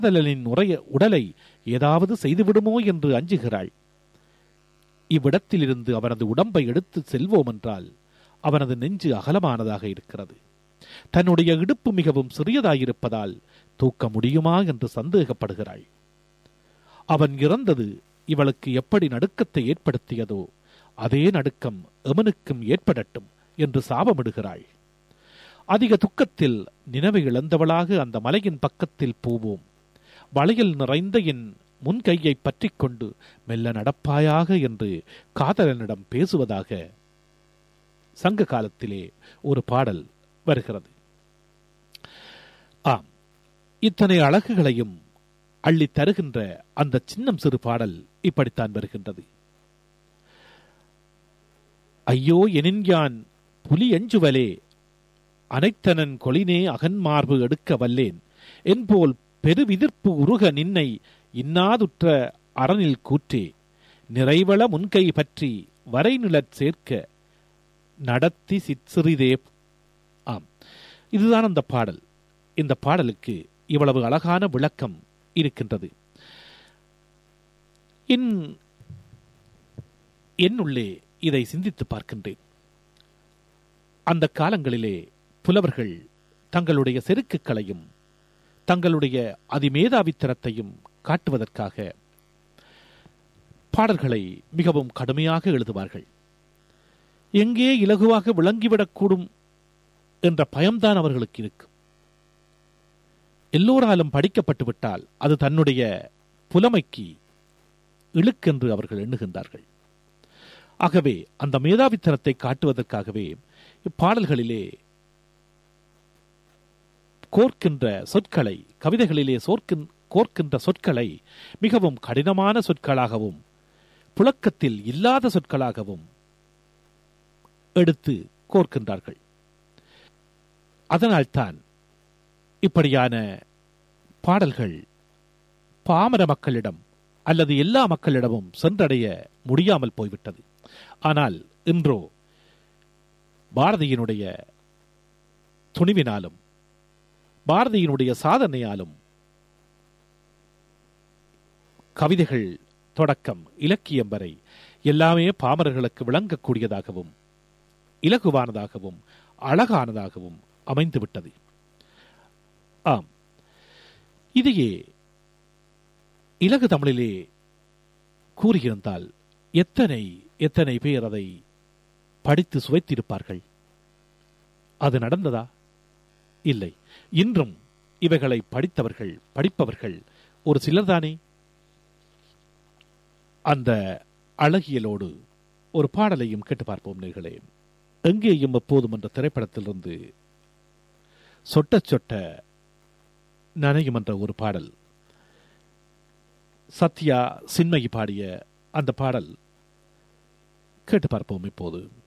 காதலனின் உரைய உடலை ஏதாவது செய்துவிடுமோ என்று அஞ்சுகிறாள் இவ்விடத்திலிருந்து அவனது உடம்பை எடுத்து செல்வோம் என்றால் அவனது நெஞ்சு அகலமானதாக இருக்கிறது தன்னுடைய இடுப்பு மிகவும் சிறியதாயிருப்பதால் தூக்க முடியுமா என்று சந்தேகப்படுகிறாள் அவன் இறந்தது இவளுக்கு எப்படி நடுக்கத்தை ஏற்படுத்தியதோ அதே நடுக்கம் எமனுக்கும் ஏற்படட்டும் என்று சாபமிடுகிறாள் அதிக துக்கத்தில் நினைவை இழந்தவளாக அந்த மலையின் பக்கத்தில் போவோம் வளையல் நிறைந்த என் முன்கையை பற்றிக் கொண்டு மெல்ல நடப்பாயாக என்று காதலனிடம் பேசுவதாக சங்க காலத்திலே ஒரு பாடல் வருகிறது ஆம் இத்தனை அழகுகளையும் அள்ளி தருகின்ற அந்த சின்னம் சிறு பாடல் இப்படித்தான் வருகின்றது ஐயோ எனின்யான் புலி எஞ்சுவலே அனைத்தனன் கொளினே அகன்மார்பு எடுக்க வல்லேன் என்போல் பெருவிதிர்ப்பு உருக நின்னை இன்னாதுற்ற அறனில் கூற்றே நிறைவள முன்கை பற்றி வரைநிலச் சேர்க்க நடத்தி சிற்சிறிதே ஆம் இதுதான் அந்த பாடல் இந்த பாடலுக்கு இவ்வளவு அழகான விளக்கம் இருக்கின்றது என் என்னுள்ளே இதை சிந்தித்து பார்க்கின்றேன் அந்த காலங்களிலே புலவர்கள் தங்களுடைய செருக்குகளையும் தங்களுடைய அதிமேதாவித்தனத்தையும் காட்டுவதற்காக பாடல்களை மிகவும் கடுமையாக எழுதுவார்கள் எங்கே இலகுவாக விளங்கிவிடக்கூடும் என்ற பயம்தான் அவர்களுக்கு இருக்கும் எல்லோராலும் படிக்கப்பட்டு விட்டால் அது தன்னுடைய புலமைக்கு இழுக்கென்று அவர்கள் எண்ணுகின்றார்கள் ஆகவே அந்த மேதாவித்தனத்தை காட்டுவதற்காகவே இப்பாடல்களிலே கோர்க்கின்ற சொற்களை கவிதைகளிலே சோர்க்கின் கோர்க்கின்ற சொற்களை மிகவும் கடினமான சொற்களாகவும் புழக்கத்தில் இல்லாத சொற்களாகவும் எடுத்து கோர்க்கின்றார்கள் அதனால்தான் இப்படியான பாடல்கள் பாமர மக்களிடம் அல்லது எல்லா மக்களிடமும் சென்றடைய முடியாமல் போய்விட்டது ஆனால் இன்றோ பாரதியினுடைய துணிவினாலும் பாரதியினுடைய சாதனையாலும் கவிதைகள் தொடக்கம் இலக்கியம் வரை எல்லாமே பாமரர்களுக்கு விளங்கக்கூடியதாகவும் இலகுவானதாகவும் அழகானதாகவும் அமைந்துவிட்டது ஆம் இதையே இலகு தமிழிலே கூறியிருந்தால் எத்தனை எத்தனை பேர் அதை படித்து சுவைத்திருப்பார்கள் அது நடந்ததா இல்லை இன்றும் இவைகளை படித்தவர்கள் படிப்பவர்கள் ஒரு சிலர்தானே அந்த அழகியலோடு ஒரு பாடலையும் கேட்டு பார்ப்போம் நேர்களே எங்கேயும் எப்போதும் என்ற திரைப்படத்திலிருந்து சொட்ட சொட்ட நனையும் என்ற ஒரு பாடல் சத்யா சின்மயி பாடிய அந்த பாடல் கேட்டு பார்ப்போம் இப்போது